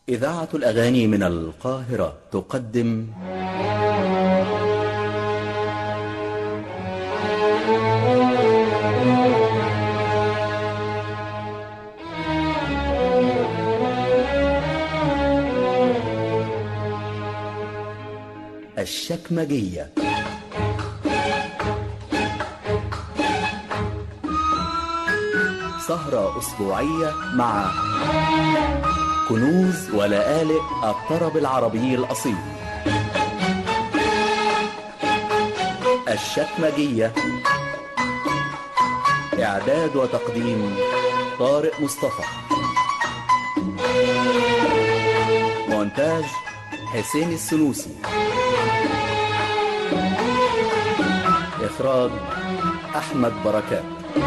إذاعة الأغاني من القاهرة تقدم الشكمجية سهرة أسبوعية مع كنوز ولآلئ الطرب العربي الأصيل الشكمجية إعداد وتقديم طارق مصطفى مونتاج حسين السنوسي إخراج أحمد بركات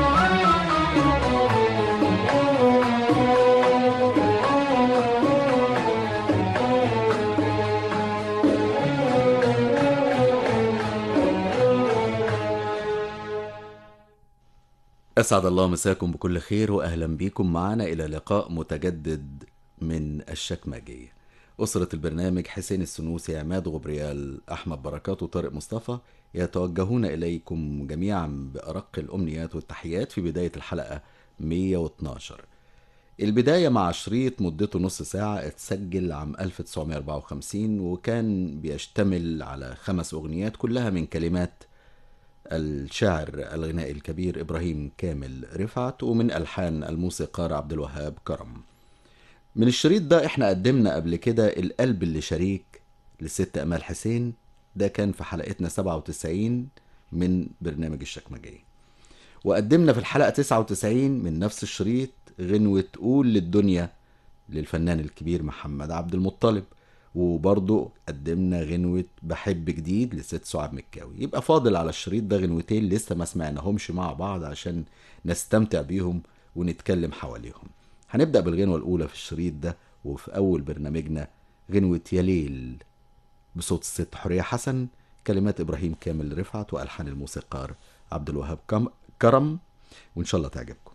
أسعد الله مساكم بكل خير وأهلا بكم معنا إلى لقاء متجدد من الشكمجية أسرة البرنامج حسين السنوسي عماد غبريال أحمد بركات وطارق مصطفى يتوجهون إليكم جميعا بأرق الأمنيات والتحيات في بداية الحلقة 112 البداية مع شريط مدته نص ساعة اتسجل عام 1954 وكان بيشتمل على خمس أغنيات كلها من كلمات الشاعر الغنائي الكبير إبراهيم كامل رفعت ومن ألحان الموسيقار عبد الوهاب كرم من الشريط ده احنا قدمنا قبل كده القلب اللي شريك للست أمال حسين ده كان في حلقتنا 97 من برنامج الشكمجية وقدمنا في الحلقة 99 من نفس الشريط غنوة قول للدنيا للفنان الكبير محمد عبد المطلب وبرضه قدمنا غنوة بحب جديد لست سعاد مكاوي يبقى فاضل على الشريط ده غنوتين لسه ما سمعناهمش مع بعض عشان نستمتع بيهم ونتكلم حواليهم هنبدأ بالغنوة الأولى في الشريط ده وفي أول برنامجنا غنوة يا ليل بصوت الست حورية حسن كلمات إبراهيم كامل رفعت وألحان الموسيقار عبد الوهاب كم- كرم وإن شاء الله تعجبكم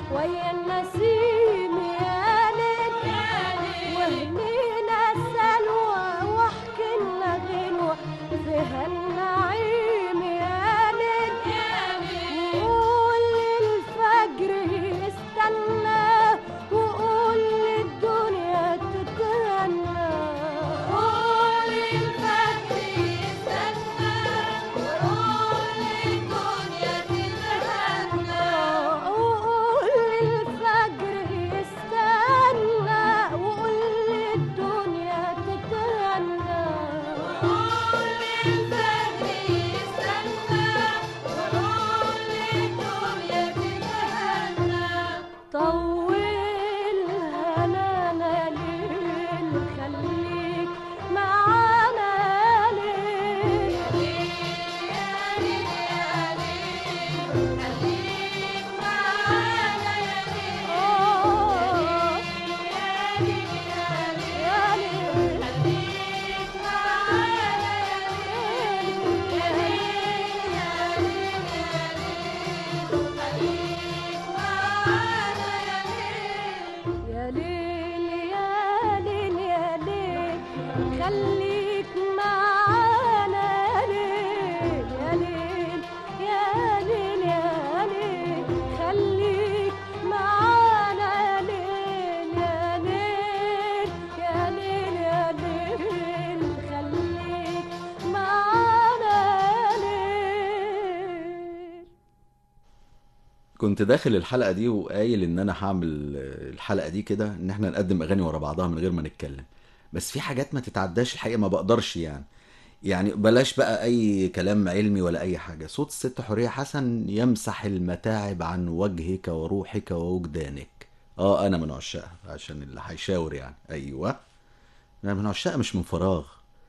ويا النسيم يا ليل وهنينا سلوى واحكي لنا غنوة فيها النعيم يا ليل وقول للفجر يستنى وقول للدنيا تتهنى قول للفجر يستنى وقول للدنيا تتهنى وقول للفجر يستنى وقول للدنيا تتهنى وقول للفجر يستنى وقول للدنيا تتهنى طول هنانا ليل خليك معانا ليل يا ليل يا ليل خليك معانا يا ليل يا ليل يا ليل خليك معانا يا ليل يا ليل خليك معانا يا ليل يا ليل يا ليل خليك معانا يا ليل يا ليل يا ليل خليك معانا يا ليل يا ليل يا ليل يا ليل خليك معانا يا ليل كنت داخل الحلقة دي وقايل ان انا هعمل الحلقة دي كده ان احنا نقدم اغاني ورا بعضها من غير ما نتكلم بس في حاجات ما تتعداش الحقيقة ما بقدرش يعني يعني بلاش بقى اي كلام علمي ولا اي حاجة صوت الست حورية حسن يمسح المتاعب عن وجهك وروحك ووجدانك اه انا من عشاقها عشان اللي هيشاور يعني ايوه انا من عشاقها مش من فراغ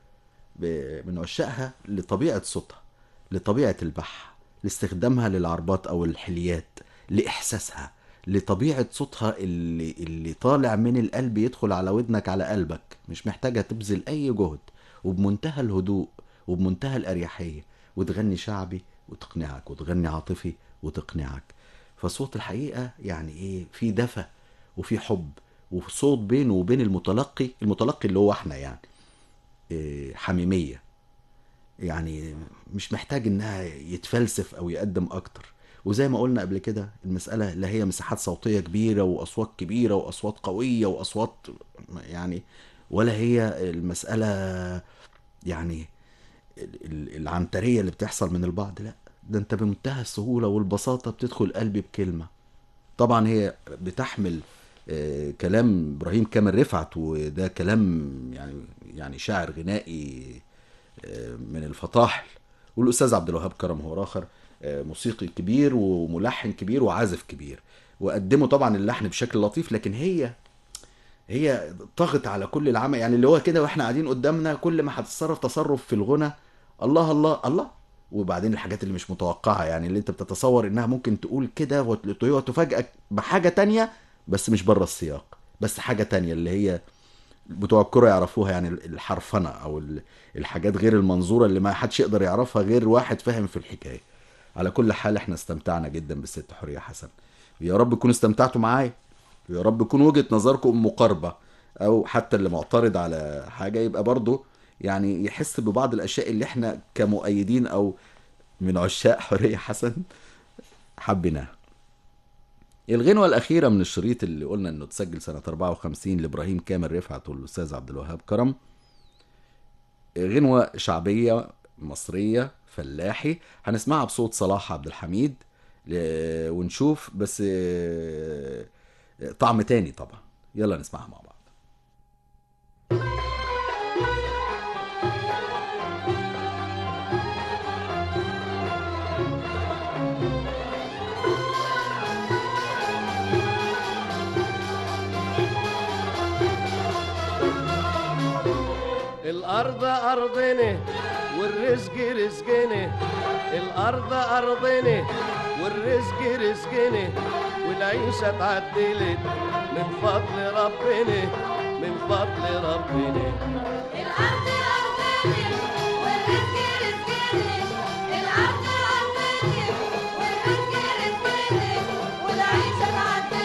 ب- من عشاقها لطبيعة صوتها لطبيعة البح لاستخدامها للعربات أو الحليات لإحساسها لطبيعة صوتها اللي, اللي طالع من القلب يدخل على ودنك على قلبك مش محتاجة تبذل أي جهد وبمنتهى الهدوء وبمنتهى الأريحية وتغني شعبي وتقنعك وتغني عاطفي وتقنعك فصوت الحقيقة يعني إيه في دفى وفي حب وصوت بينه وبين المتلقي المتلقي اللي هو احنا يعني إيه، حميمية يعني مش محتاج انها يتفلسف او يقدم اكتر وزي ما قلنا قبل كده المسألة لا هي مساحات صوتية كبيرة وأصوات كبيرة وأصوات قوية وأصوات يعني ولا هي المسألة يعني ال- ال- العنترية اللي بتحصل من البعض لا ده انت بمنتهى السهولة والبساطة بتدخل قلبي بكلمة طبعا هي بتحمل آه، كلام ابراهيم كامل رفعت وده كلام يعني يعني شاعر غنائي آه، من الفطاحل والاستاذ عبد الوهاب كرم هو اخر آه، موسيقي كبير وملحن كبير وعازف كبير وقدموا طبعا اللحن بشكل لطيف لكن هي هي طغت على كل العمل يعني اللي هو كده واحنا قاعدين قدامنا كل ما هتتصرف تصرف في الغنى الله الله الله وبعدين الحاجات اللي مش متوقعة يعني اللي انت بتتصور انها ممكن تقول كده وت- وتفاجئك بحاجة تانية بس مش بره السياق بس حاجة تانية اللي هي بتوع الكرة يعرفوها يعني الحرفنة او ال- الحاجات غير المنظورة اللي ما حدش يقدر يعرفها غير واحد فاهم في الحكاية على كل حال احنا استمتعنا جدا بالست حورية حسن يا رب تكونوا استمتعتوا معايا يا رب تكون وجهة نظركم مقاربة او حتى اللي معترض على حاجة يبقى برضه يعني يحس ببعض الاشياء اللي احنا كمؤيدين او من عشاق حورية حسن حبيناها الغنوة الأخيرة من الشريط اللي قلنا إنه اتسجل سنة 54 لإبراهيم كامل رفعت والأستاذ عبد الوهاب كرم غنوة شعبية مصرية فلاحي هنسمعها بصوت صلاح عبد الحميد ل- ونشوف بس آه، طعم تاني طبعا يلا نسمعها مع بعض الأرض أرضنا والرزق رزقنا الأرض أرضنا والرزق رزقنا والعيشة اتعدلت من فضل ربنا من فضل ربنا الأرض أرضنا والرزق رزقنا الأرض أرضنا والرزق رزقنا والعيشة اتعدلت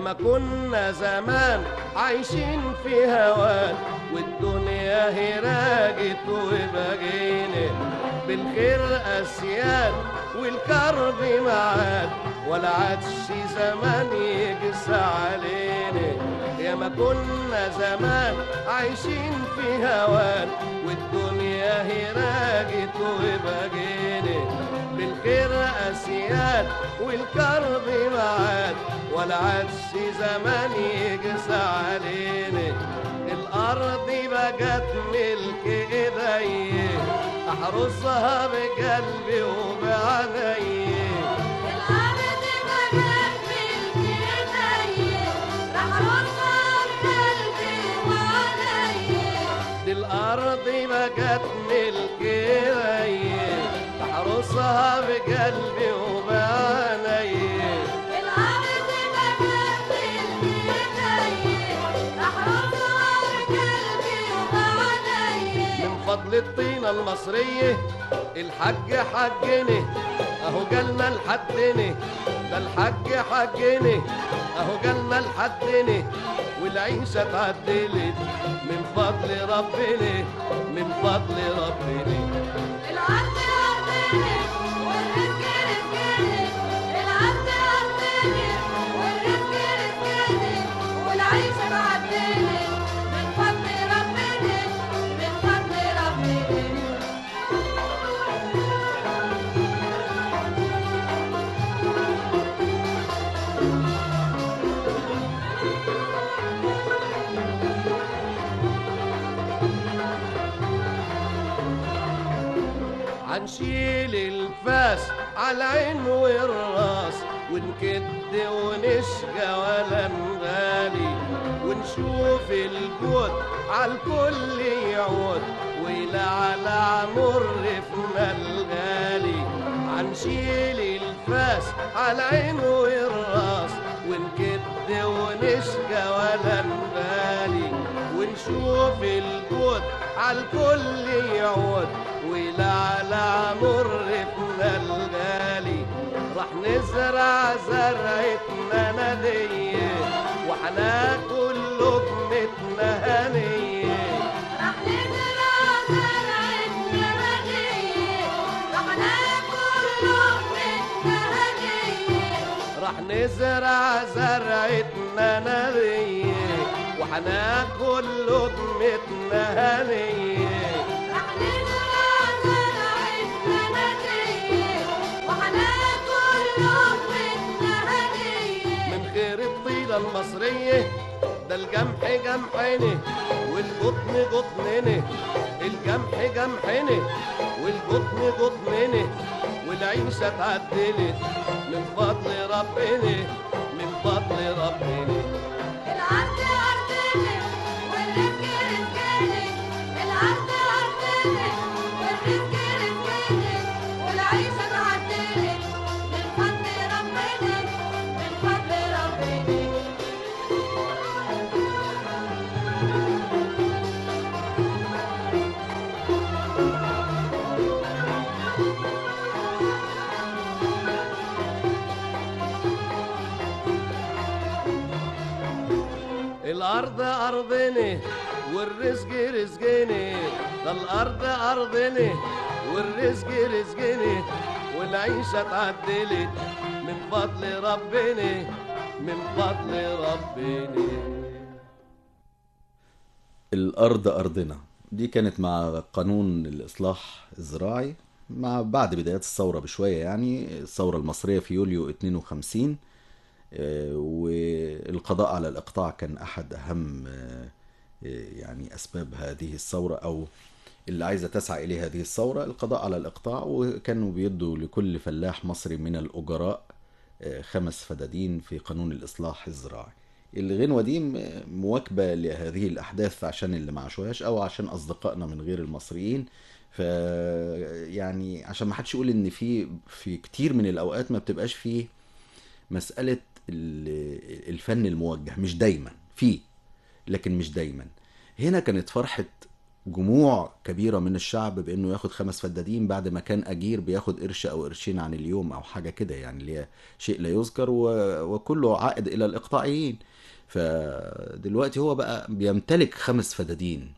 ما كنا زمان عايشين في هوان والدنيا هي راجت وبقينا بالخير أسياد والكرب معاد ولا عادش زمان يجس علينا يا ما كنا زمان عايشين في هوان والدنيا هي راجت وبقينا بالخير أسياد والكرب معاد ولا عادش زمان يجس علينا الأرض بقت ملك إيدي أحرسها بقلبي وبعيني الأرض بقت ملك إيديا راح أرصها بقلبي وعليا دي الأرض بقت ملك إيدي أحرسها بقلبي وبعيني الأرض بقت ملك إيديا راح أرصها بقلبي وعليا من فضل الطينة المصرية الحج حجني اهو جالنا لحدني ده الحج حجني اهو جالنا لحدني والعيشة اتعدلت من فضل ربنا من فضل ربنا الأرض أرضنا والرزق رزقنا الأرض أرضنا والرزق رزقنا والعيشة بعدنا من فضل ربنا من فضل ربنا هنشيل الفاس على العين والراس ونكد ونشقى ولا نغالي ونشوف الجود على الكل يعود ويلعلع مرفنا الغالي هنشيل الفاس على العين والراس ونكد ونشقى ولا نغالي ونشوف الجود على الكل يعود ويلعلع مرفنا الغالي راح نزرع زرعتنا ندية وحناكل لقمتنا هنية راح نزرع زرعتنا هدية راح ناكل لقمتنا هدية راح نزرع زرعتنا نبية وحناكل لقمتنا هنية راح نزرع زرعتنا هدية وحناكل لقمتنا هدية من خير الطيلة المصرية ده الجمح جمحنا والقطن قطننا الجمح جمحنا والقطن قطننا والعيشة اتعدلت من فضل ربنا من فضل ربنا الأرض أرضنا والرزق رزقنا الأرض أرضنا والرزق رزقنا والعيشة اتعدلت من فضل ربنا من فضل ربنا الأرض أرضنا والرزق رزقنا ده الأرض أرضنا والرزق رزقنا والعيشة اتعدلت من فضل ربنا من فضل ربنا الأرض أرضنا دي كانت مع قانون الإصلاح الزراعي مع بعد بدايات الثورة بشوية يعني الثورة المصرية في يوليو 52 آه، والقضاء على الإقطاع كان أحد أهم آه، يعني أسباب هذه الثورة أو اللي عايزة تسعى إليه هذه الثورة القضاء على الإقطاع وكانوا بيدوا لكل فلاح مصري من الأجراء آه، خمس فدادين في قانون الإصلاح الزراعي الغنوة دي م- مواكبة لهذه الأحداث عشان اللي ما عاشوهاش أو عشان أصدقائنا من غير المصريين ف يعني عشان ما حدش يقول إن في في كتير من الأوقات ما بتبقاش فيه مسألة ال- الفن الموجه مش دايما في لكن مش دايما هنا كانت فرحة جموع كبيرة من الشعب بأنه ياخد خمس فدادين بعد ما كان أجير بياخد قرش أو قرشين عن اليوم أو حاجة كده يعني اللي هي شيء لا يذكر و... وكله عائد إلى الإقطاعيين فدلوقتي هو بقى بيمتلك خمس فدادين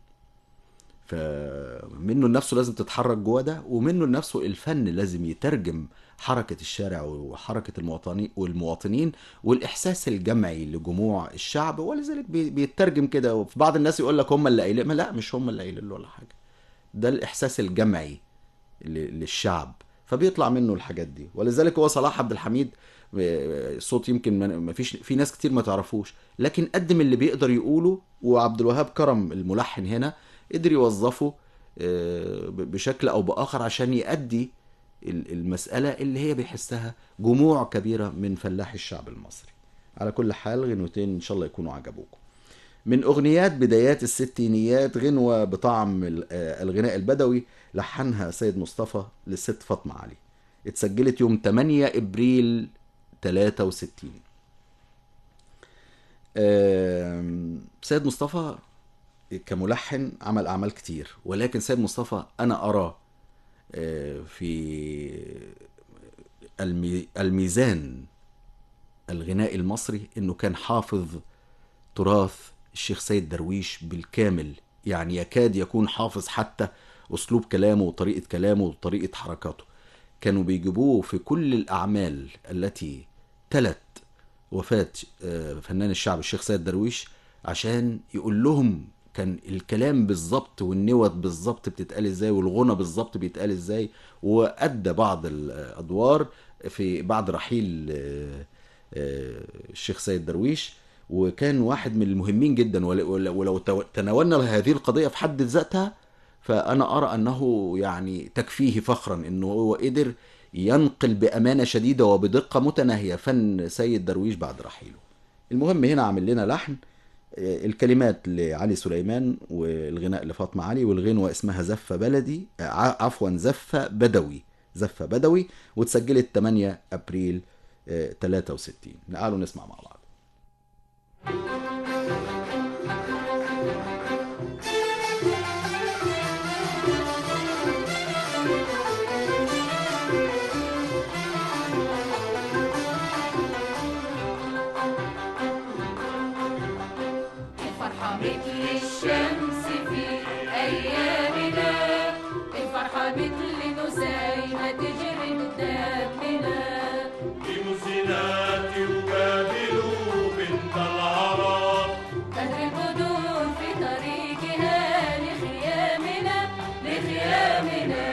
فمنه لنفسه لازم تتحرك جوه ده ومنه لنفسه الفن لازم يترجم حركة الشارع وحركة المواطنين والمواطنين والإحساس الجمعي لجموع الشعب ولذلك بي- بيترجم كده وفي بعض الناس يقول لك هم اللي قايلين ما لا مش هم اللي قايلين له ولا حاجة ده الإحساس الجمعي ل- للشعب فبيطلع منه الحاجات دي ولذلك هو صلاح عبد الحميد آه، صوت يمكن ما- ما فيش في ناس كتير ما تعرفوش لكن قدم اللي بيقدر يقوله وعبد الوهاب كرم الملحن هنا قدر يوظفه آه، ب- بشكل او باخر عشان يأدي ال- المسألة اللي هي بيحسها جموع كبيرة من فلاح الشعب المصري على كل حال غنوتين ان شاء الله يكونوا عجبوكم من أغنيات بدايات الستينيات غنوة بطعم ال- آه، الغناء البدوي لحنها سيد مصطفى للست فاطمة علي اتسجلت يوم 8 إبريل 63 آم، سيد مصطفى كملحن عمل أعمال كتير ولكن سيد مصطفى أنا أرى آه، في المي- الميزان الغنائي المصري انه كان حافظ تراث الشيخ سيد درويش بالكامل يعني يكاد يكون حافظ حتى اسلوب كلامه وطريقه كلامه وطريقه حركاته كانوا بيجيبوه في كل الاعمال التي تلت وفاه آه، فنان الشعب الشيخ سيد درويش عشان يقول لهم كان الكلام بالظبط والنوت بالظبط بتتقال ازاي والغنى بالظبط بيتقال ازاي وادى بعض الادوار في بعد رحيل آه، آه، الشيخ سيد درويش وكان واحد من المهمين جدا ول- ول- ولو تو- تناولنا هذه القضيه في حد ذاتها فانا ارى انه يعني تكفيه فخرا انه هو قدر ينقل بامانه شديده وبدقه متناهيه فن سيد درويش بعد رحيله. المهم هنا عامل لنا لحن آه، الكلمات لعلي سليمان والغناء لفاطمه علي والغنوه اسمها زفه بلدي آه، ع- عفوا زفه بدوي زفه بدوي واتسجلت 8 ابريل آه، 63 تعالوا نسمع مع بعض الفرحة مثل الشمس في أيامنا الفرحة مثل نسايمة تجري قدامنا لمسنات يقابلوا بنت العرب بدر البدور في طريقها لخيامنا لخيامنا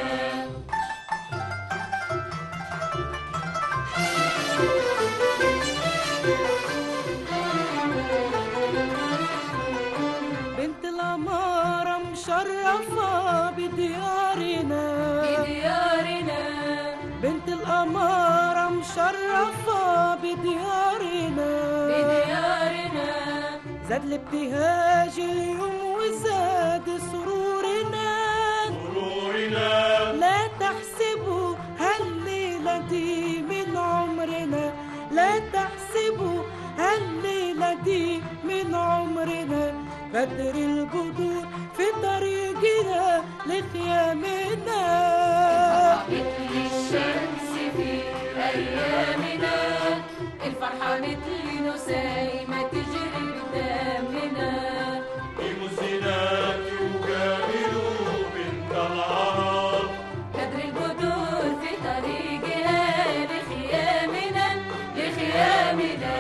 بنت الأمارة مشرفة بديارنا بديارنا بنت الأمارة مشرفة بديارنا بديارنا زاد الابتهاج اليوم وزاد سرورنا سرورنا لا تحسبوا هالليلة دي من عمرنا لا تحسبوا هالليلة دي من عمرنا بدر البدور في طريقنا لخيامنا مثل الشمس في أيامنا الفرحة مثل نسايمة تجري بدمنا لمسنات يقابلوا بنت العرب بدر البدور في طريقها لخيامنا لخيامنا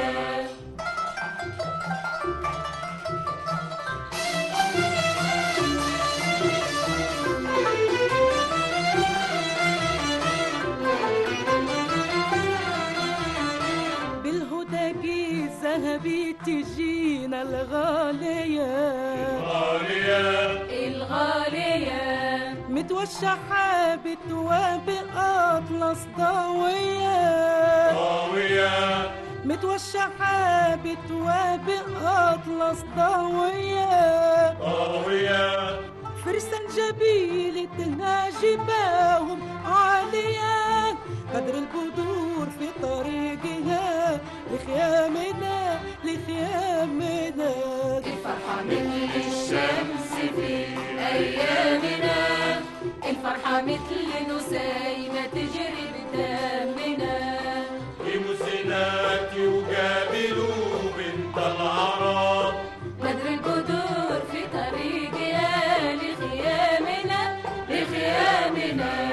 بالهدى ذهبي تجينا الغالية غالية الغالية متوشحة بتواب أطلس ضوية قوية متوشحة بتواب أطلس ضوية قوية فرسان جبيل جباهم عالية بدر البدور في طريقها لخيامنا لخيامنا الفرحة مثل الشمس في أيامنا الفرحة مثل نسايمة تجري بدمنا لمسنات يجابلوا بنت العرب بدر البدور في طريقها لخيامنا لخيامنا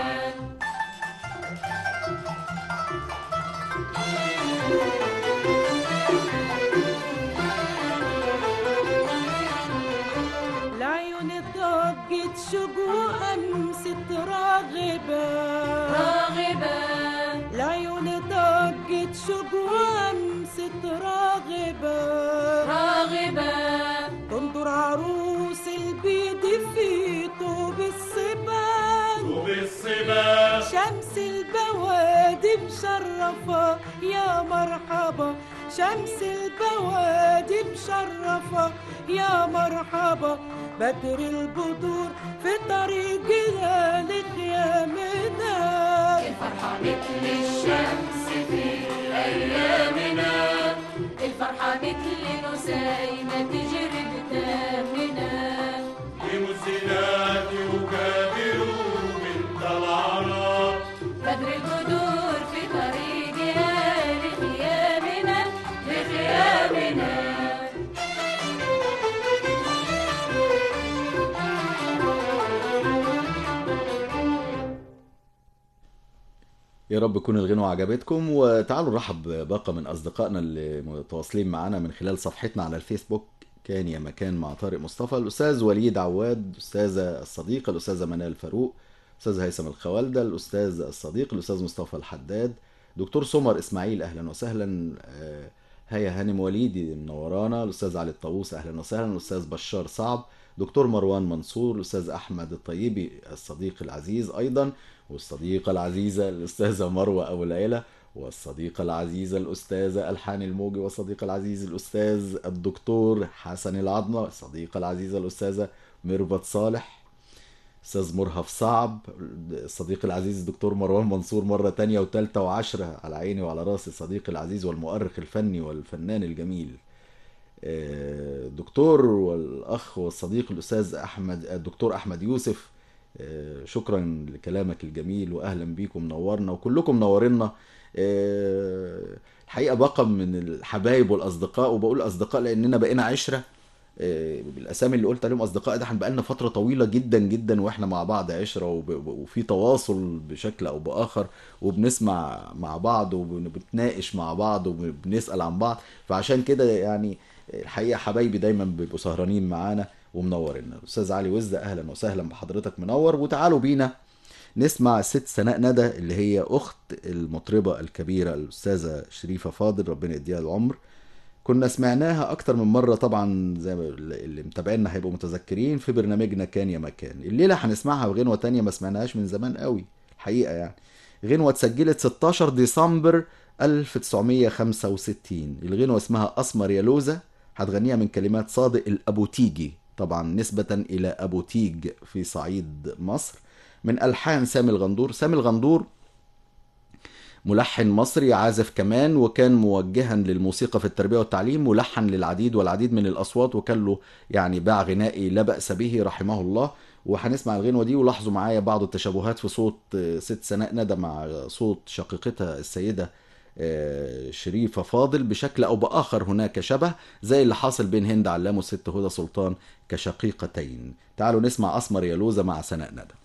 العيون ضجت شجو أمست راغبة راغبة العيون ضجت شجو أمست راغبة راغبة تنظر عروس البيض في طوب الصبان وبالصبا شمس البوادي مشرفة يا مرحبا شمس البوادي مشرفة يا مرحبا بدر البدور في طريقها لخيامنا الفرحة مثل الشمس في أيامنا الفرحة مثل نسايمة تجري بدمنا لمسنات يجابلوا بنت العرب بدر البدور في طريقها لخيامنا لخيامنا يا رب تكون الغنوة عجبتكم وتعالوا نرحب باقة من أصدقائنا اللي متواصلين معنا من خلال صفحتنا على الفيسبوك كان يا مكان مع طارق مصطفى الأستاذ وليد عواد أستاذة الصديقة الأستاذة منال فاروق أستاذ هيثم الخوالدة الأستاذ الصديق الأستاذ مصطفى الحداد دكتور سمر إسماعيل أهلا وسهلا آه، هيا هانم وليدي منورانا الأستاذ علي الطاووس أهلا وسهلا الأستاذ بشار صعب دكتور مروان منصور الأستاذ أحمد الطيبي الصديق العزيز أيضا والصديقة العزيزة الأستاذة مروة أبو العيلة والصديقة العزيزة الأستاذة ألحان الموجي والصديق العزيز الأستاذ الدكتور حسن العظمة الصديقة العزيزة الأستاذة ميرفت صالح أستاذ مرهف صعب الصديق العزيز الدكتور مروان منصور مرة تانية وتالتة وعشرة على عيني وعلى راسي الصديق العزيز والمؤرخ الفني والفنان الجميل آه، دكتور والأخ والصديق الأستاذ أحمد الدكتور أحمد يوسف آه، شكرا لكلامك الجميل واهلا بيكم منورنا وكلكم منورنا آه، الحقيقه بقى من الحبايب والاصدقاء وبقول اصدقاء لاننا بقينا عشره آه، بالاسامي اللي قلت عليهم اصدقاء ده هنبقى لنا فتره طويله جدا جدا واحنا مع بعض عشره وب- وفي تواصل بشكل او باخر وبنسمع مع بعض وبنتناقش مع بعض وبنسال عن بعض فعشان كده يعني الحقيقه حبايبي دايما بيبقوا سهرانين معانا ومنورنا الاستاذ علي وزة اهلا وسهلا بحضرتك منور وتعالوا بينا نسمع الست سناء ندى اللي هي اخت المطربه الكبيره الاستاذه شريفه فاضل ربنا يديها العمر كنا سمعناها اكتر من مره طبعا زي ما اللي متابعينا هيبقوا متذكرين في برنامجنا كان يا مكان الليله هنسمعها بغنوه تانية ما سمعناهاش من زمان قوي الحقيقه يعني غنوه اتسجلت 16 ديسمبر 1965 الغنوه اسمها اسمر يا لوزه هتغنيها من كلمات صادق الابوتيجي طبعا نسبه الى ابوتيج في صعيد مصر من الحان سامي الغندور سامي الغندور ملحن مصري عازف كمان وكان موجها للموسيقى في التربية والتعليم ملحن للعديد والعديد من الأصوات وكان له يعني باع غنائي لا بأس به رحمه الله وهنسمع الغنوة دي ولاحظوا معايا بعض التشابهات في صوت آه، ست سناء ندى مع صوت شقيقتها السيدة آه، شريفة فاضل بشكل أو بآخر هناك شبه زي اللي حاصل بين هند علام والست هدى سلطان كشقيقتين تعالوا نسمع أسمر يا لوزة مع سناء ندى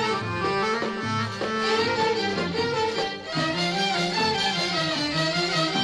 Thank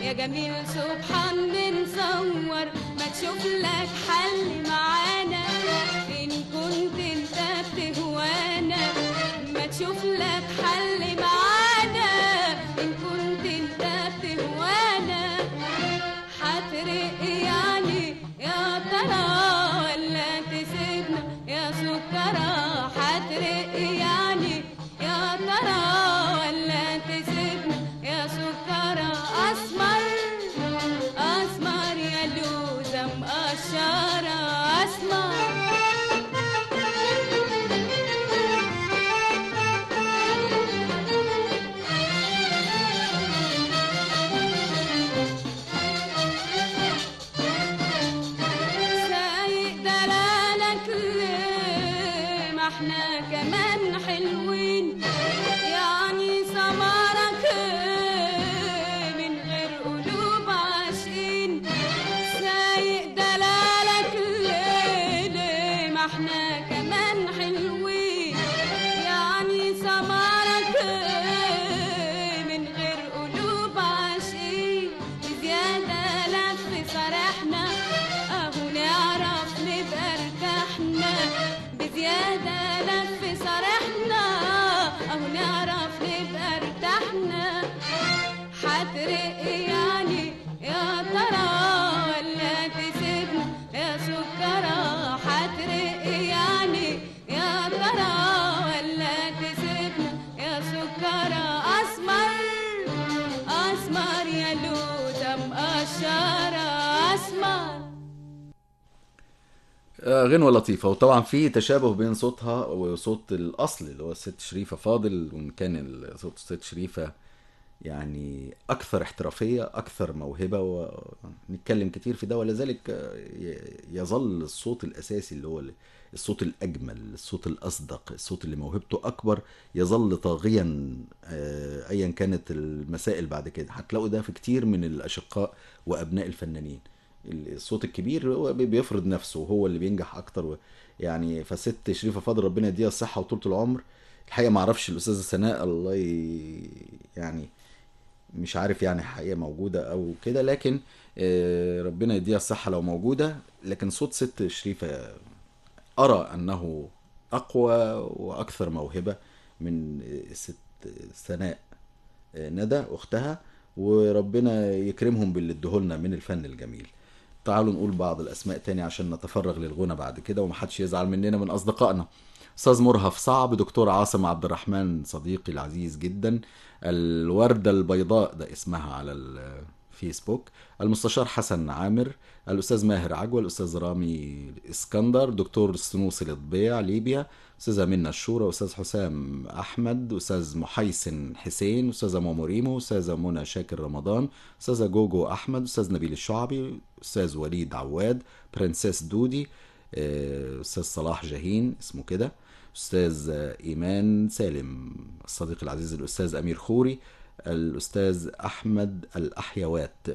يا جميل سبحان بنصور ما تشوف لك حل معانا إن كنت انت بتهوانا ما تشوف لك حل معانا إن كنت انت بتهوانا حترق يعني يا ترى ولا تسيبنا يا سكرة حترق يعني يا ترى ولا تسيبنا يا سكرة أسمر أسمر يا لوزة مقشرة أسمر سايق دلالك ليه ما احنا كمان حلوين يعني سمرك ايه من غير قلوب عاشقين سايق دلالك ليه ليه ما احنا كمان حلوين يعني سمرك ايه من غير قلوب عاشقين بزيادة لف صرحنا اهو نعرف نبقى ارتحنا بزيادة لف صرحنا اهو نعرف نبقى ارتحنا حترق يعني يا ترى ولا تسيبنا يا سكرة حترق يعني يا ترى ولا تسيبنا يا سكرة أسمر أسمر يا لوزة مقشرة أسمر آه، غنوة لطيفة وطبعا في تشابه بين صوتها وصوت الأصل اللي هو الست شريفة فاضل وإن كان ال- صوت الست شريفة يعني أكثر احترافية أكثر موهبة ونتكلم كتير في ده ولذلك آه، ي- يظل الصوت الأساسي اللي هو الصوت الأجمل الصوت الأصدق الصوت اللي موهبته أكبر يظل طاغيا آه، أيا كانت المسائل بعد كده هتلاقوا ده في كتير من الأشقاء وأبناء الفنانين الصوت الكبير هو بي- بيفرض نفسه وهو اللي بينجح اكتر و... يعني فست شريفه فاضل ربنا يديها الصحه وطولة العمر الحقيقه ما اعرفش الاستاذه سناء الله ي... يعني مش عارف يعني حقيقه موجوده او كده لكن آه، ربنا يديها الصحه لو موجوده لكن صوت ست شريفه ارى انه اقوى واكثر موهبه من ست سناء ندى اختها وربنا يكرمهم باللي ادهولنا من الفن الجميل تعالوا نقول بعض الاسماء تاني عشان نتفرغ للغنى بعد كده ومحدش يزعل مننا من اصدقائنا استاذ مرهف صعب دكتور عاصم عبد الرحمن صديقي العزيز جدا الوردة البيضاء ده اسمها على الفيسبوك المستشار حسن عامر الاستاذ ماهر عجوة الاستاذ رامي اسكندر دكتور السنوسي للطبيع ليبيا استاذه منى الشورى استاذ حسام احمد استاذ محيسن حسين استاذه ماما ريمو استاذه منى شاكر رمضان استاذه جوجو احمد استاذ نبيل الشعبي استاذ وليد عواد برنسيس دودي آه، استاذ صلاح جاهين اسمه كده استاذ ايمان سالم الصديق العزيز الاستاذ امير خوري الاستاذ احمد الاحيوات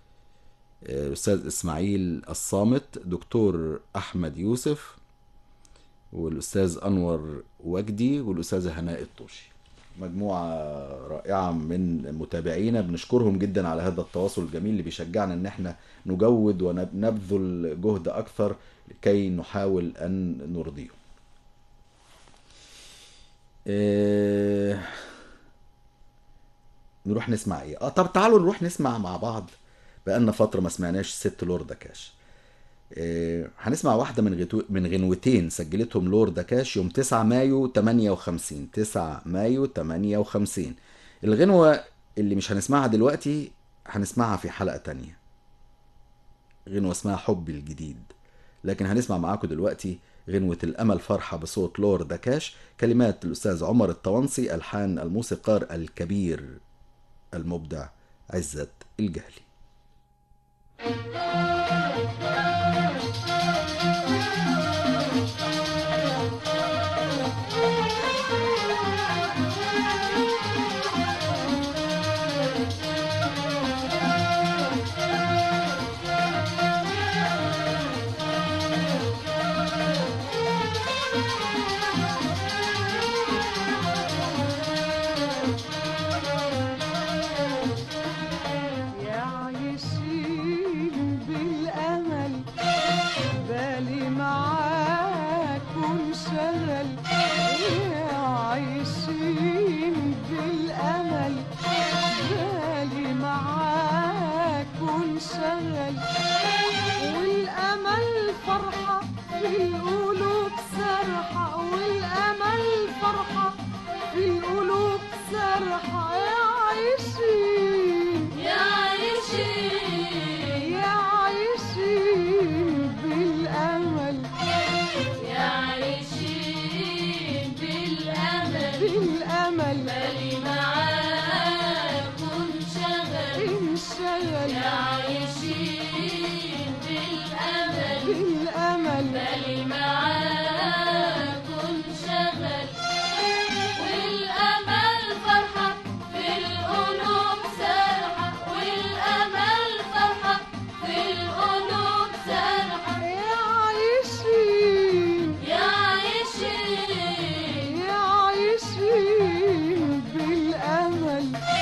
الاستاذ اسماعيل الصامت دكتور احمد يوسف والاستاذ انور وجدي والاستاذه هناء الطوشي مجموعه رائعه من متابعينا بنشكرهم جدا على هذا التواصل الجميل اللي بيشجعنا ان احنا نجود ونبذل جهد اكثر لكي نحاول ان نرضيهم إيه... نروح نسمع ايه اه طب تعالوا نروح نسمع مع بعض بقالنا فتره ما سمعناش ست لوردا كاش إيه، هنسمع واحدة من غتو... من غنوتين سجلتهم لوردا كاش يوم 9 مايو 58 9 مايو 58 الغنوة اللي مش هنسمعها دلوقتي هنسمعها في حلقة تانية غنوة اسمها حبي الجديد لكن هنسمع معاكم دلوقتي غنوة الأمل فرحة بصوت لوردا كاش كلمات الأستاذ عمر الطوانسي ألحان الموسيقار الكبير المبدع عزت الجهلي يا انشغل عايشين بالأمل بالأمل بالي معاكم شغل والأمل فرحة في القلوب سرحة والأمل فرحة في القلوب سرحة يا عايشين يا عايشين يا عايشين بالأمل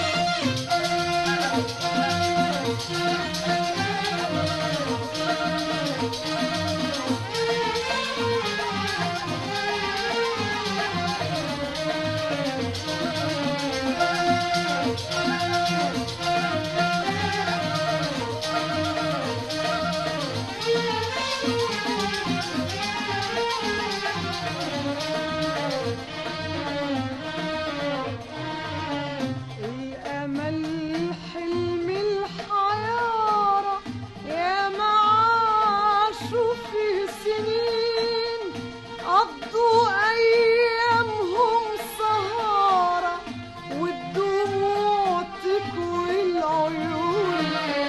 الأمل حلم الحيارة يا معاشوا في سنين قضوا أيامهم سهارة والدموع تكوي العيون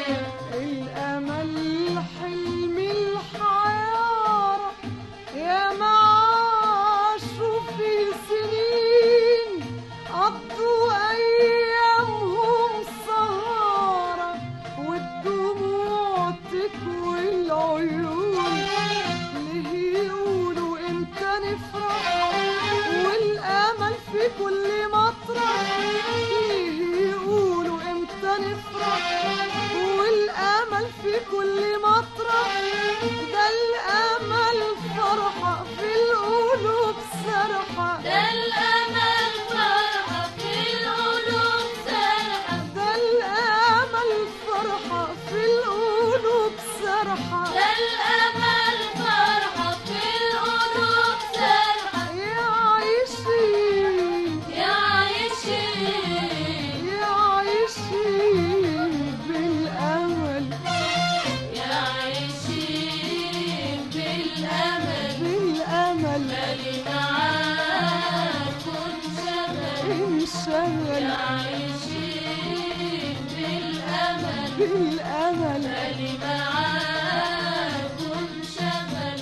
الأمل حلم الحيارة يا معاشوا في سنين قضوا أيامهم سهارة والدموع تكوي العيون ليه يقولوا امتى نفرح والأمل في كل مطرح ليه يقولوا امتى نفرح والأمل في كل مطرح ده الأمل فرحة في القلوب سرحة ده الأمل فرحة في القلوب سرحة ده الأمل فرحة في القلوب سرحة ده الأمل فرحة في القلوب سرحة يا عايشين يا عايشين يا عايشين بالأمل يا عايشين بالأمل بالأمل بالي معاكم شغل انشغل عايشين بالأمل بالأمل بالي معاكم شغل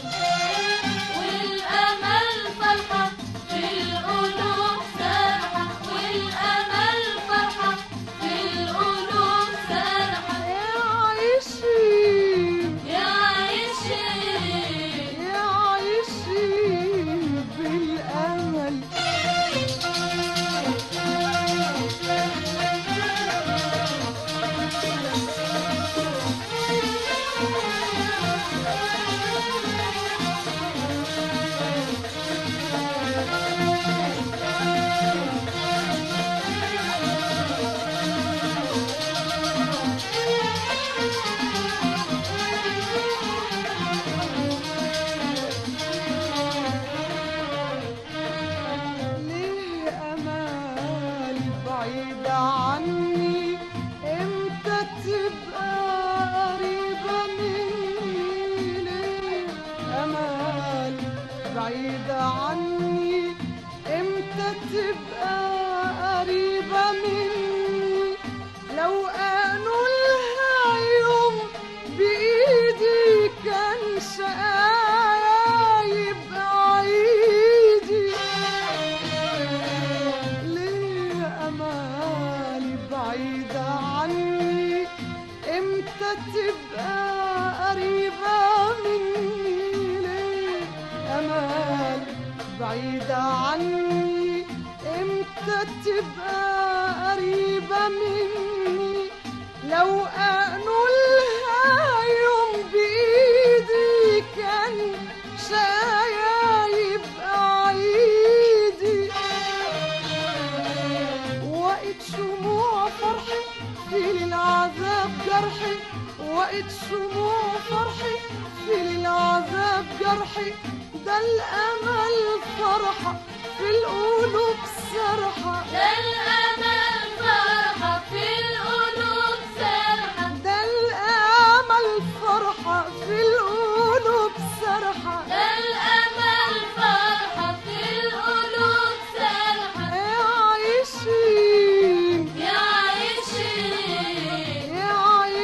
والأمل فرحة في القلوب سرحة والأمل فرحة في القلوب سرحة يا عايشين يا عايشين يا عايشين بالأمل ليه أمال بعيدة عني امتى تبقى قريبة مني ليه أمال بعيدة عني امتى تبقى قريبة مني لو قالوا لها يوم بإيدي كان شقايا يبقى عيدي ليه أمالي بعيدة عني امتى تبقى قريبة مني ليه أمال بعيدة عني امتى تبقى قريبة مني لو قالوا لها يوم بإيدي كان شايا يبقى عيدي وقت شموع فرحي في العذاب جرحي وقت شموع فرحي في العذاب جرحي ده الأمل فرحة في القلوب سرحة ده الأمل فرحة في القلوب سرحة ده الأمل فرحة في القلوب سرحة ده الأمل فرحة في القلوب سرحة يا عايشين يا عايشين يا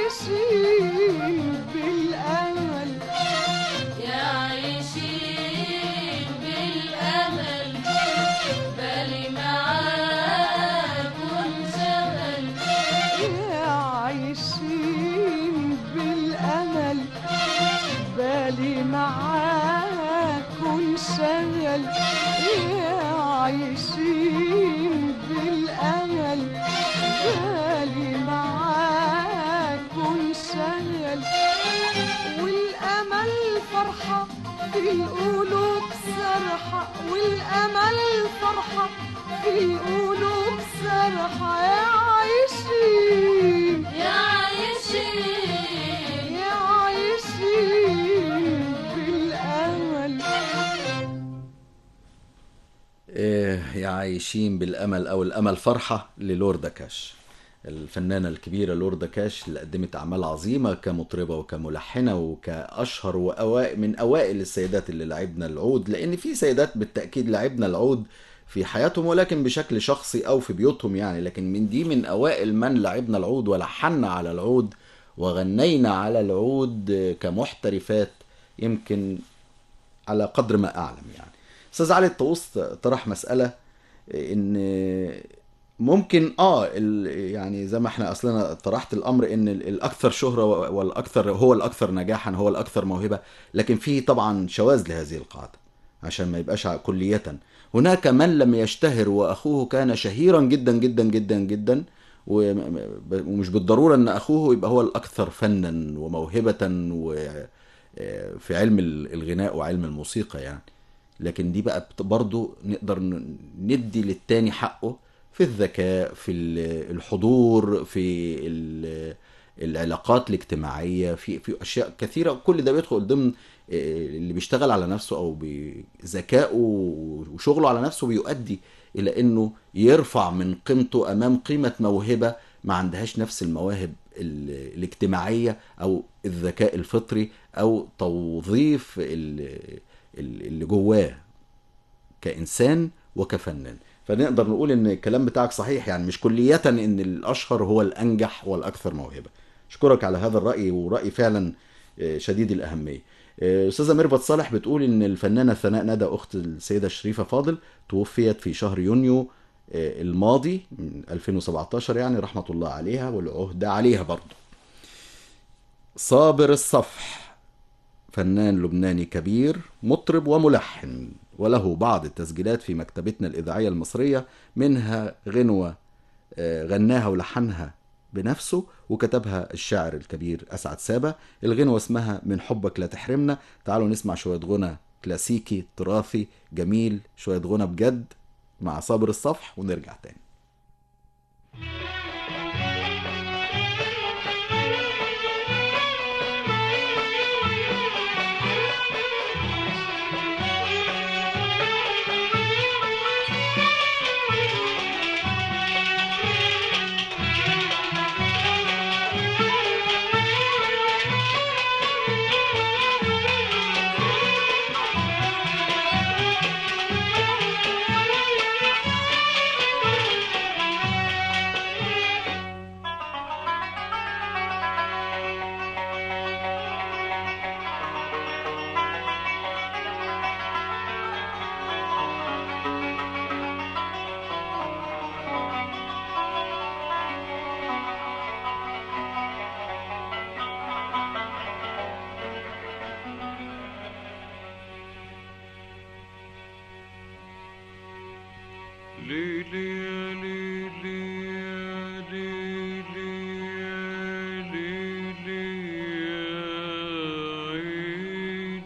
عايشين بالامل او الامل فرحه للوردا كاش الفنانة الكبيرة لوردا كاش اللي قدمت أعمال عظيمة كمطربة وكملحنة وكأشهر وأوائل من أوائل السيدات اللي لعبنا العود لأن في سيدات بالتأكيد لعبنا العود في حياتهم ولكن بشكل شخصي أو في بيوتهم يعني لكن من دي من أوائل من لعبنا العود ولحنا على العود وغنينا على العود كمحترفات يمكن على قدر ما أعلم يعني أستاذ علي الطاووس طرح مسألة إن ممكن اه ال- يعني زي ما احنا اصلنا طرحت الامر ان ال- الاكثر شهره والاكثر هو الاكثر نجاحا هو الاكثر موهبه لكن في طبعا شواذ لهذه القاعده عشان ما يبقاش كليه هناك من لم يشتهر واخوه كان شهيرا جدا جدا جدا جدا وم- ومش بالضروره ان اخوه يبقى هو الاكثر فنا وموهبه و في علم ال- الغناء وعلم الموسيقى يعني لكن دي بقى بت- برضو نقدر ن- ندي للتاني حقه في الذكاء في ال- الحضور في ال- العلاقات الاجتماعية في في أشياء كثيرة كل ده بيدخل ضمن آه، اللي بيشتغل على نفسه أو بذكائه وشغله على نفسه بيؤدي إلى إنه يرفع من قيمته أمام قيمة موهبة ما عندهاش نفس المواهب ال- الاجتماعية أو الذكاء الفطري أو توظيف ال- ال- اللي جواه كإنسان وكفنان فنقدر نقول ان الكلام بتاعك صحيح يعني مش كلية ان الاشهر هو الانجح والاكثر موهبة اشكرك على هذا الرأي ورأي فعلا آه، شديد الاهمية آه، استاذة ميرفت صالح بتقول ان الفنانة ثناء ندى اخت السيدة شريفة فاضل توفيت في شهر يونيو آه، الماضي من 2017 يعني رحمة الله عليها والعهد عليها برضه صابر الصفح فنان لبناني كبير مطرب وملحن وله بعض التسجيلات في مكتبتنا الإذاعية المصرية منها غنوة آه، غناها ولحنها بنفسه وكتبها الشاعر الكبير أسعد سابا الغنوة اسمها من حبك لا تحرمنا تعالوا نسمع شوية غنى كلاسيكي تراثي جميل شوية غنى بجد مع صابر الصفح ونرجع تاني ليلي يا ليلي يا ليلي يا ليلي يا عين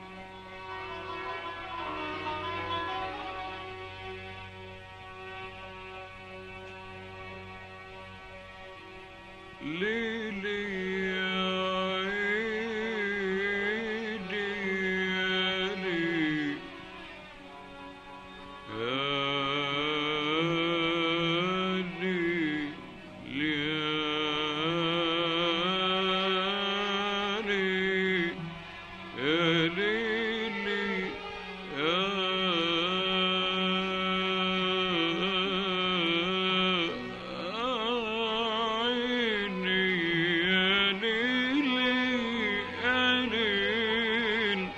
ليلي يا عيني يا ليلي Yeah.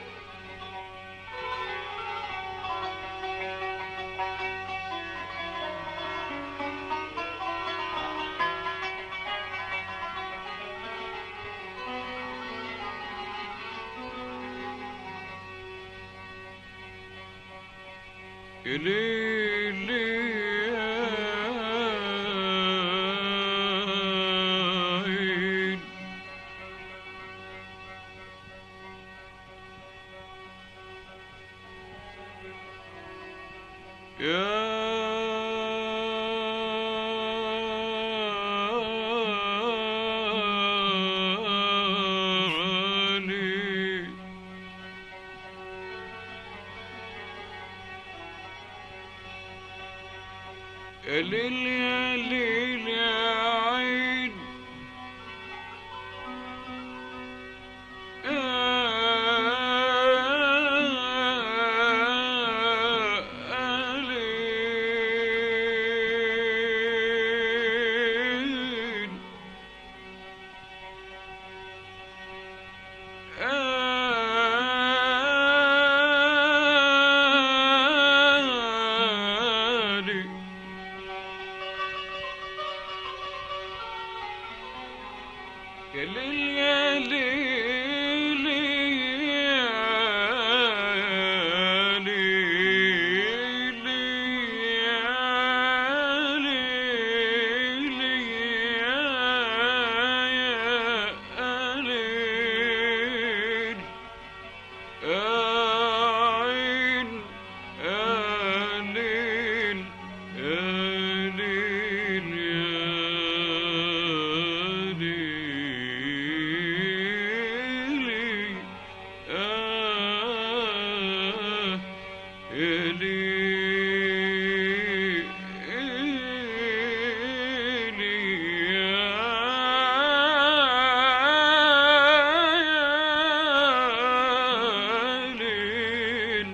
ليلي عين يا علي ليل يا ليل يا عين آلين آلين يا ليل يا ليل يا ليل يا ليل يا ليل عين آلين آلين يا ليلي آه يا ليلي يا ليل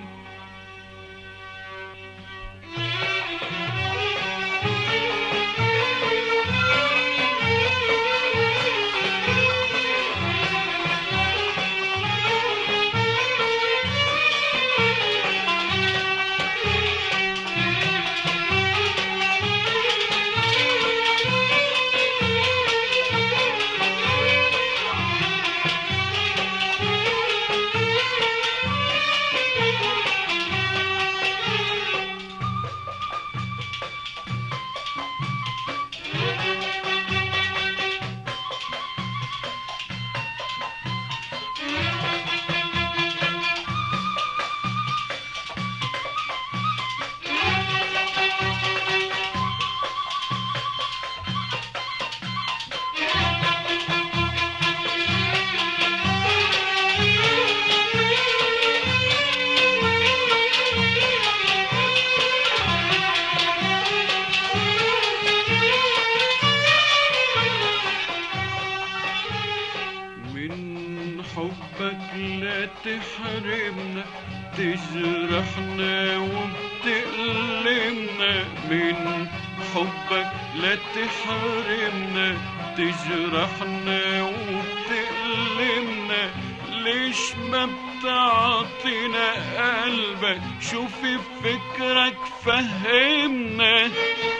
من حبك لا تحرمنا تجرحنا وبتألمنا من حبك لا تحرمنا تجرحنا وبتألمنا ليش ما بتعطينا قلبك شوفي فكرك فهمنا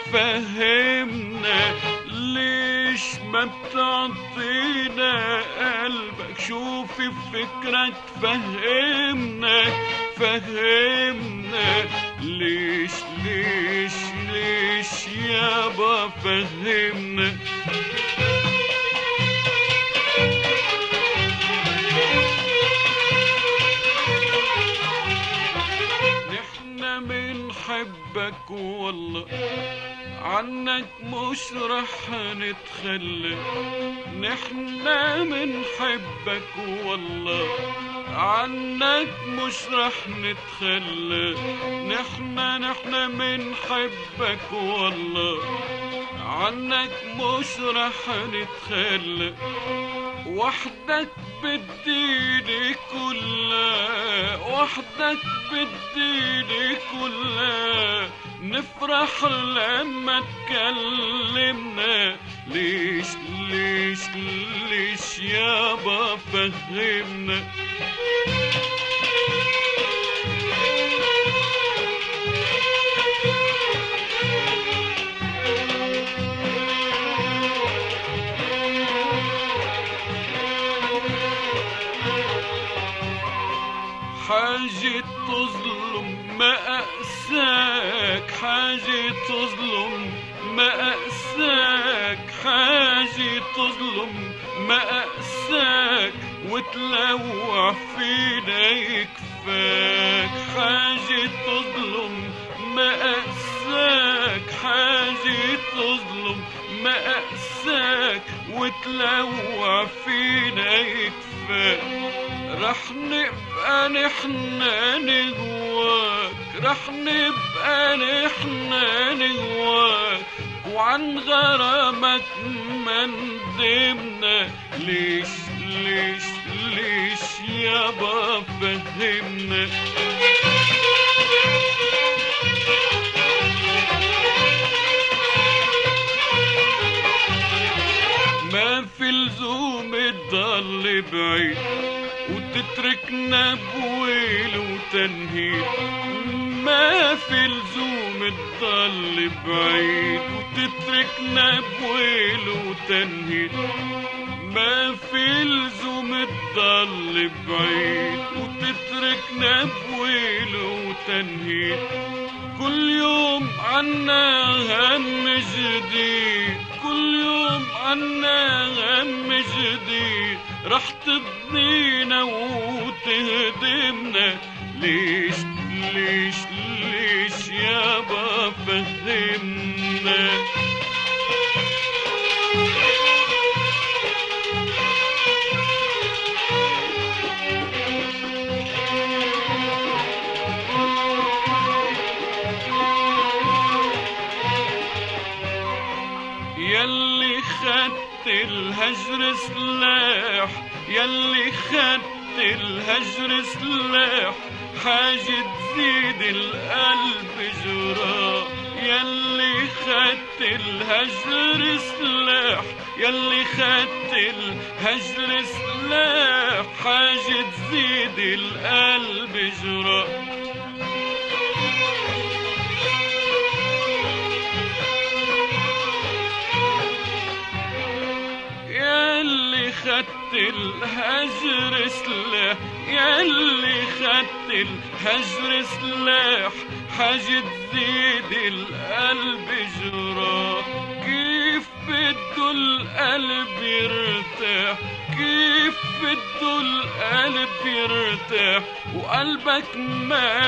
فهمنا ليش ما بتعطينا قلبك شوفي فكرك فهمنا فهمنا ليش ليش ليش يابا فهمنا نحنا منحبك والله عنك مش رح نتخلى نحنا منحبك والله عنك مش رح نتخلى نحنا نحنا منحبك والله عنك مش رح نتخلى وحدك بديني كلها وحدك بديني كلها نفرح لما تكلمنا ليش ليش ليش يابا فهمنا حاجة تظلم مأساك حاجة تظلم مأساك حاجة تظلم مأساك وتلوع فينا يكفاك حاجة تظلم مأساك حاجة تظلم مأساك وتلوع فينا يكفاك رح نبقى نحنا نهواك رح نبقى نحنا نهواك وعن غرامك ما ندمنا ليش ليش ليش يابا فهمنا ما في لزوم تضل بعيد وتتركنا بويل وتنهيد ما في لزوم تضل بعيد وتتركنا بويل وتنهيد ما في لزوم تضل بعيد وتتركنا بويل وتنهيد كل يوم عنا هم جديد كل يوم عنا هم جديد رح تبنينا وتهدمنا ليش ليش ليش يابا فهمنا يلي خدت الهجر سلاح يلي خدت الهجر سلاح حاجة تزيد القلب جراح يلي خدت الهجر سلاح يلي خدت الهجر سلاح حاجة تزيد القلب جراح ياللي خدت الهجر سلاح ياللي خدت الهجر سلاح حاجة تزيد القلب جراح كيف بده القلب يرتاح كيف بده القلب يرتاح وقلبك ما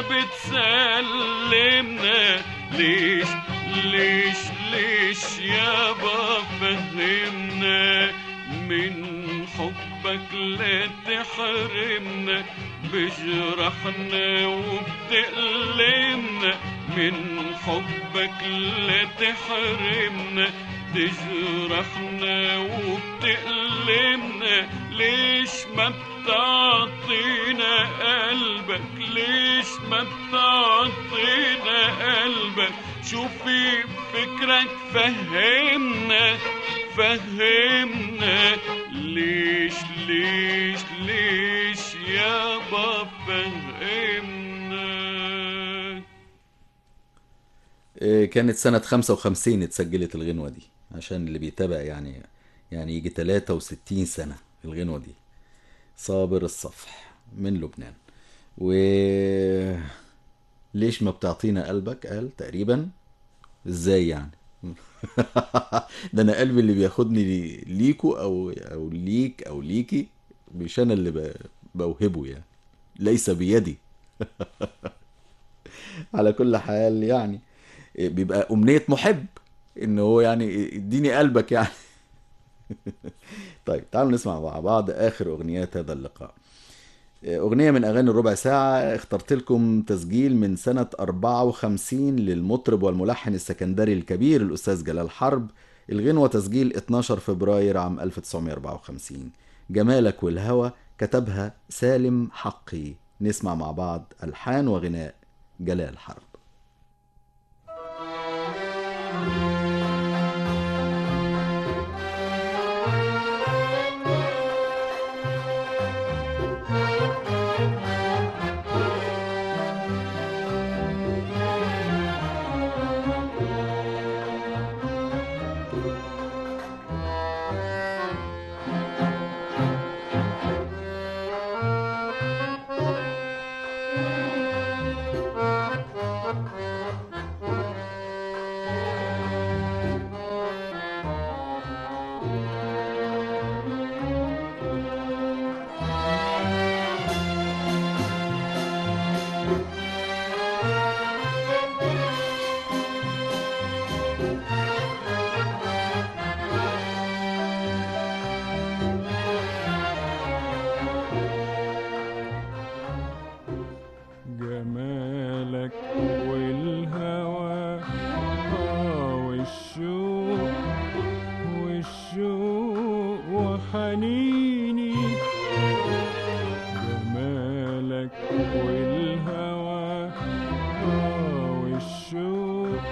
بتسلمنا ليش ليش ليش يابا فهمنا من حبك لا تحرمنا بجرحنا وبتألمنا من حبك لا تحرمنا تجرحنا وبتألمنا ليش ما بتعطينا قلبك ليش ما بتعطينا قلبك شو في فكرك فهمنا فهمنا ليش ليش ليش يابا فهمنا إيه، كانت سنة 55 اتسجلت الغنوة دي عشان اللي بيتابع يعني يعني يجي 63 سنة الغنوة دي صابر الصفح من لبنان و ليش ما بتعطينا قلبك قال تقريبا ازاي يعني ده انا قلبي اللي بياخدني لي- ليكو او او ليك او ليكي مش انا اللي ب- بوهبه يعني ليس بيدي على كل حال يعني بيبقى أمنية محب إن هو يعني اديني قلبك يعني طيب تعالوا نسمع مع بعض آخر أغنيات هذا اللقاء أغنية من أغاني الربع ساعة اخترت لكم تسجيل من سنة 54 للمطرب والملحن السكندري الكبير الأستاذ جلال حرب الغنوة تسجيل 12 فبراير عام 1954 جمالك والهوى كتبها سالم حقي نسمع مع بعض ألحان وغناء جلال حرب وحنيني جمالك والهوى آه والشوق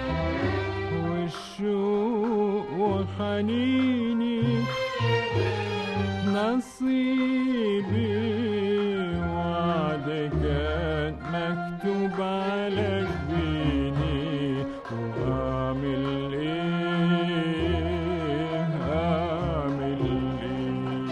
والشوق وحنيني نصيبي وعد كان مكتوب على جبيني وأعمل إيه أعمل إيه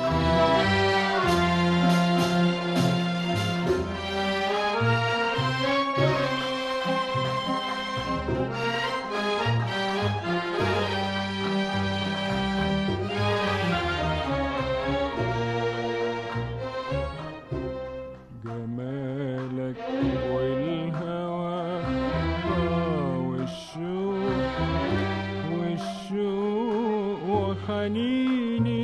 جمالك والهوى آه والشوق والشوق وحنيني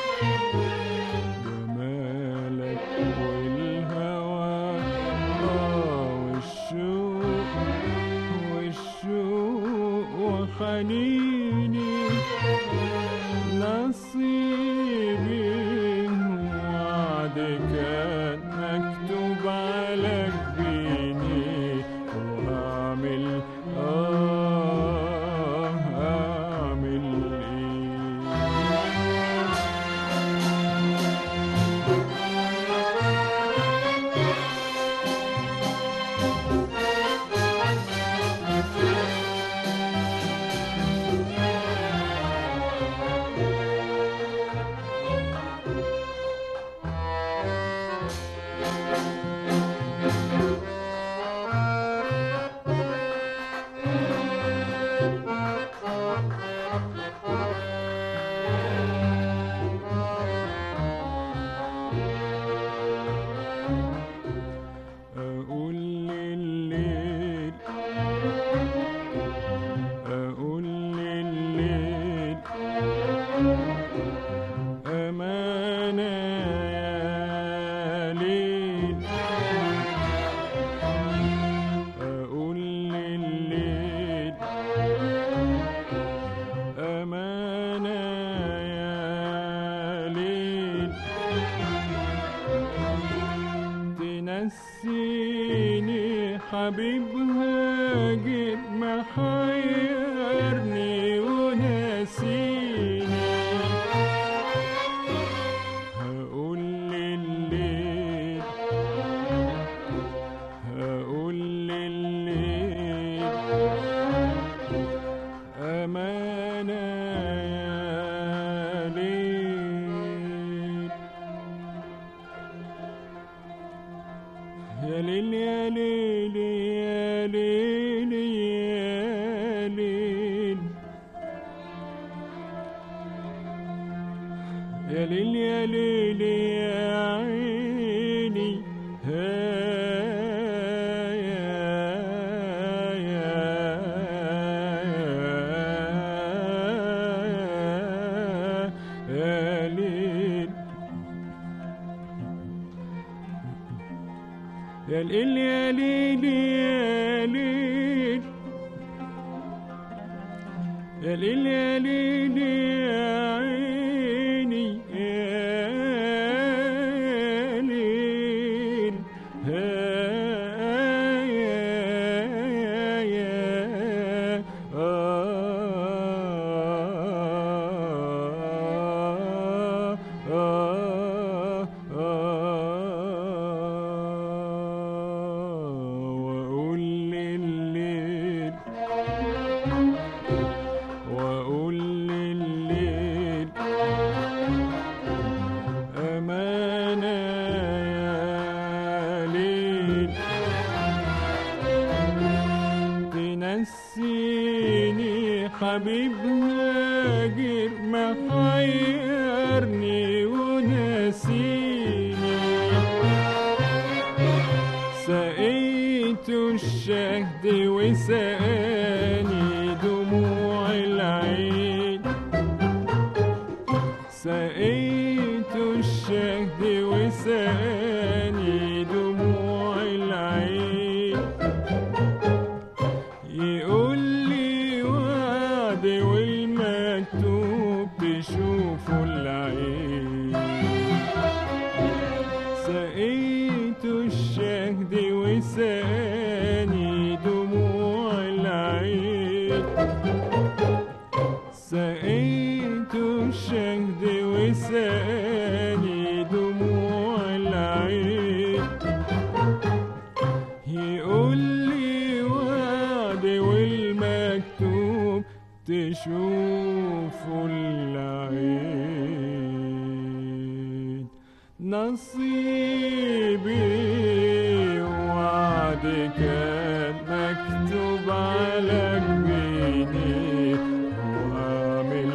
جمالك والهوى آه والشوق والشوق وحنيني نصيبي وعد كان مكتوب على جبيني وأعمل آه أعمل إيه أقول لليل أقول لليل أمانة يا ليل أقول لليل أمانة يا ليل تنسيني حبيبها جيت محيرني وناسيني هقول لليل هقول لليل أمانة يا ليل يا ليل يا ليل يا ليل يا ليل يا ليل يا ليل يا عيني ها يا يا يا ليل يا ليل يا ليل يا ليل يا ليل يا ليل يا عيني يا ليل يا يا يا آه آه آه وأقول لليل وأقول لليل أمانة يا ليل تنسيني حبيب هاجر محيرني وناسيني سقيت الشهد وسقاني دموع العين سقيت الشهد وسقاني دموع العين يقول لي وعد والمكتوب تشوفه العين وساني دموع العين يقول لي وعد والمكتوب تشوفه العين نصيبي وعد كان مكتوب على جبيني وأعمل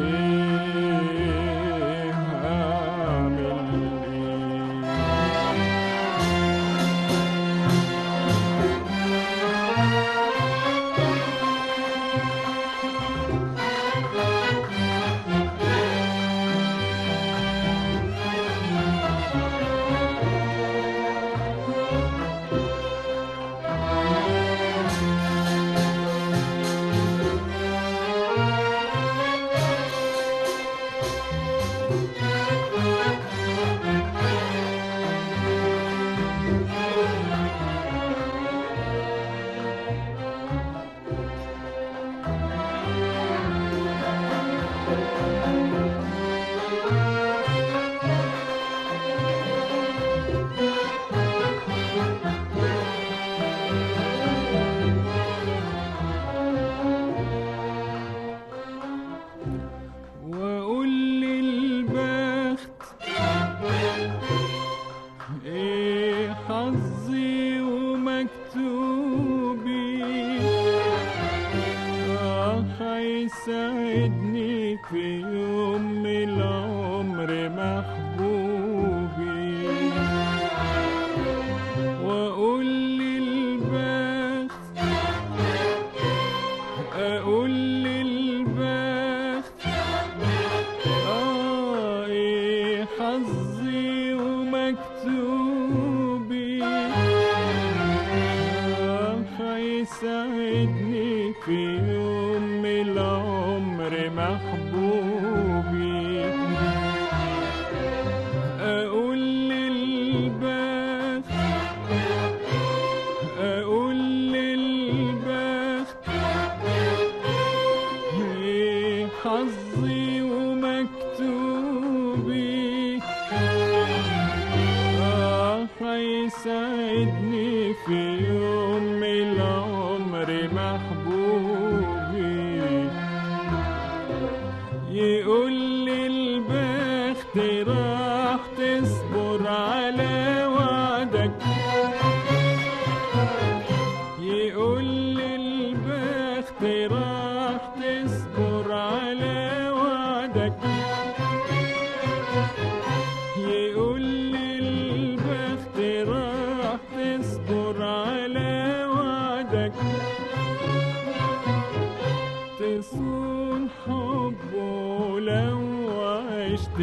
إيه أعمل إيه واقول للبخت ايه حظي ومكتوبي اه هيساعدني في يوم من العمر محبوبي واقول للبخت اقول للبخت آه إيه حظي ومكتوبي آه هيساعدني في يوم من العمر محبوبي أقول للبخت أقول للبخت إيه حظي ومكتوبي آه هيساعدني في يوم من العمر محبوبي يقول لي البخت راح تصبر على وعدك يقول لي البخت راح تصبر على وعدك يقول لي البخت راح تصبر على وعدك تصون حبه لو عشت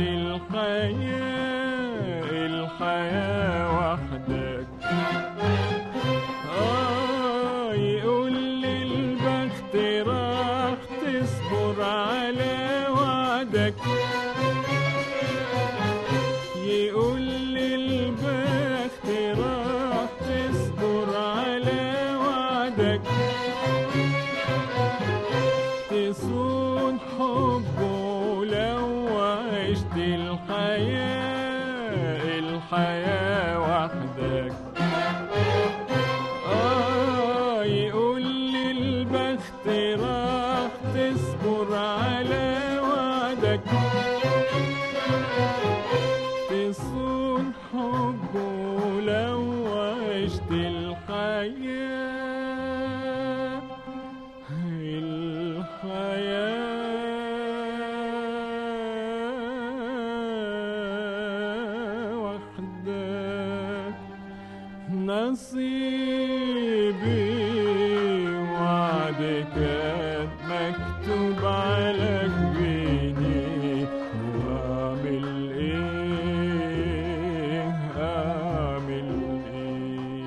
الحياة الحياة وحدك آه يقول لي البخت راح تصبر على وعدك يقول لي البخت راح تصبر على وعدك تصون حبه لو عشت الحياة الحياة وحدك آه يقول لي البخت راح تصبر على وعدك تصون حبه لو عشت الحياة الحياة وحدك نصيبي وعد كان مكتوب على جبيني واعمل ايه اعمل ايه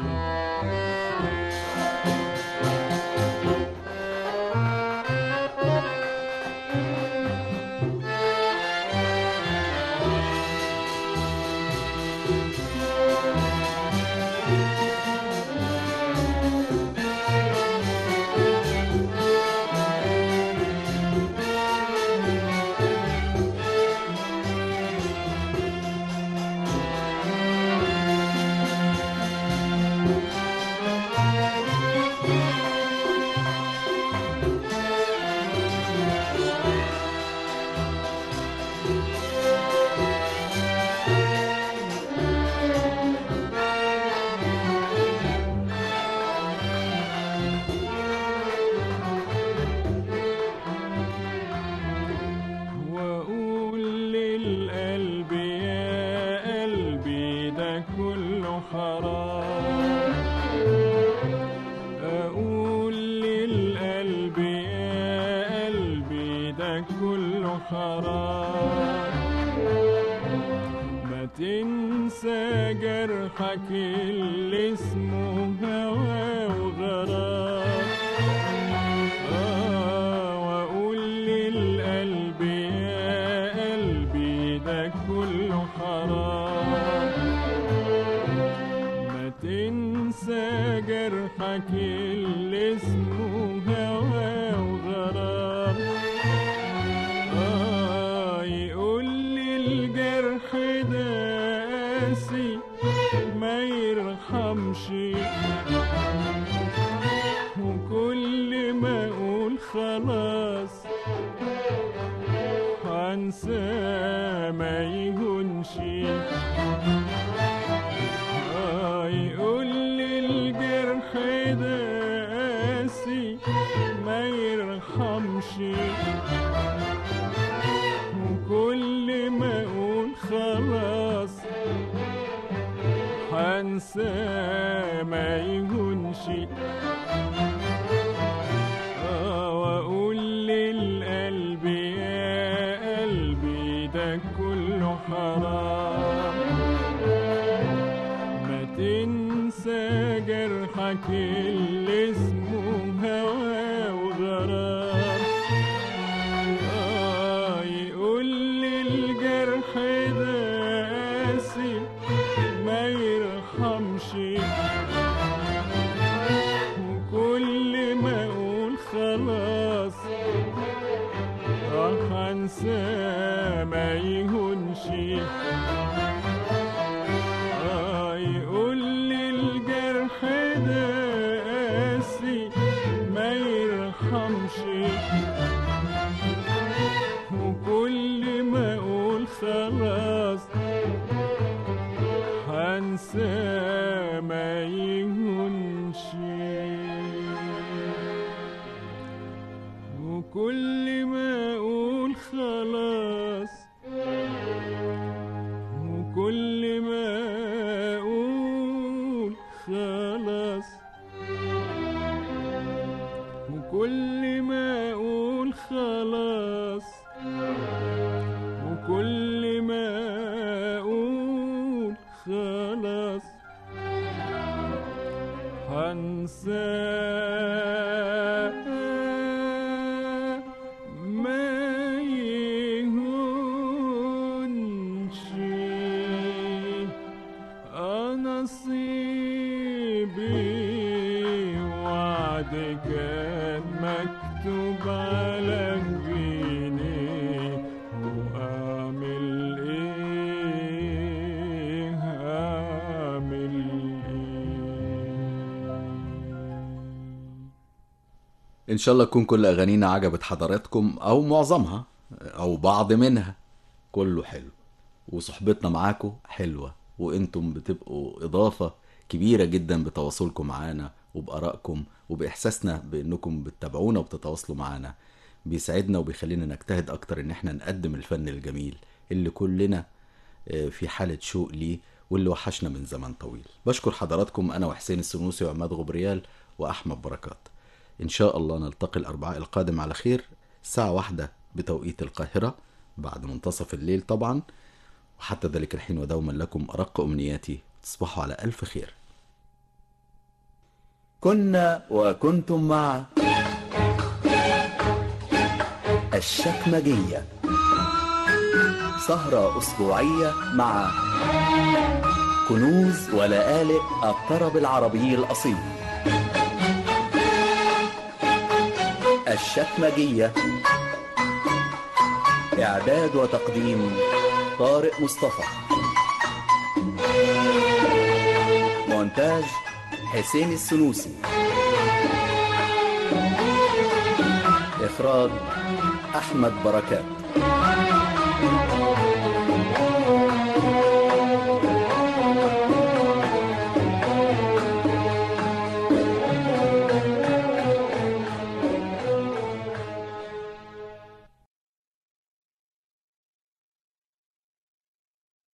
قلبي يا قلبي ده كله حرام أقول للقلب يا قلبي ده كله حرام ما تنسى جرحك اللي اسمه هوى وغرام آه وأقول للقلب يا قلبي ده كله حرام ما تنسى جرحك اللي اسمه هوى وغرام آه يقول لي الجرح ده قاسي ما يرحمش وكل ما اقول خلاص هنسى ما يهونش آه يقول لي الجرح ده قاسي ما يرحمش وكل ما اقول خلاص هنسى ما يهونش آه واقول للقلب يا قلبي ده كله حرام ما تنسى جرحك اللي اسمه هوى وغرام آه يقول لي الجرح ده قاسي ما يرحمش وكل ما اقول خلاص راح انسى ما يهونش آه يقول لي الجرح ده قاسي ما يرحمش وكل ما اقول خلاص هنسى ما يهونش وكل ما اقول خلاص وكل ما اقول خلاص وكل ما اقول خلاص وكل ما اقول خلاص هنسى ما يهونش أنا نصيبي وعد كان مكتوب على جبيني وأعمل إيه أعمل إيه ان شاء الله تكون كل اغانينا عجبت حضراتكم او معظمها او بعض منها كله حلو وصحبتنا معاكم حلوة وانتم بتبقوا اضافة كبيرة جدا بتواصلكم معانا وبآرائكم وبإحساسنا بأنكم بتتابعونا وبتتواصلوا معانا بيسعدنا وبيخلينا نجتهد أكتر إن احنا نقدم الفن الجميل اللي كلنا آه، في حالة شوق ليه واللي وحشنا من زمن طويل بشكر حضراتكم أنا وحسين السنوسي وعماد غبريال وأحمد بركات إن شاء الله نلتقي الأربعاء القادم على خير الساعة واحدة بتوقيت القاهرة بعد منتصف الليل طبعا وحتى ذلك الحين ودوما لكم أرق أمنياتي تصبحوا على ألف خير كنا وكنتم مع الشكمجية سهرة أسبوعية مع كنوز ولآلئ الطرب العربي الأصيل الشكمجية إعداد وتقديم طارق مصطفى مونتاج حسين السنوسي إخراج أحمد بركات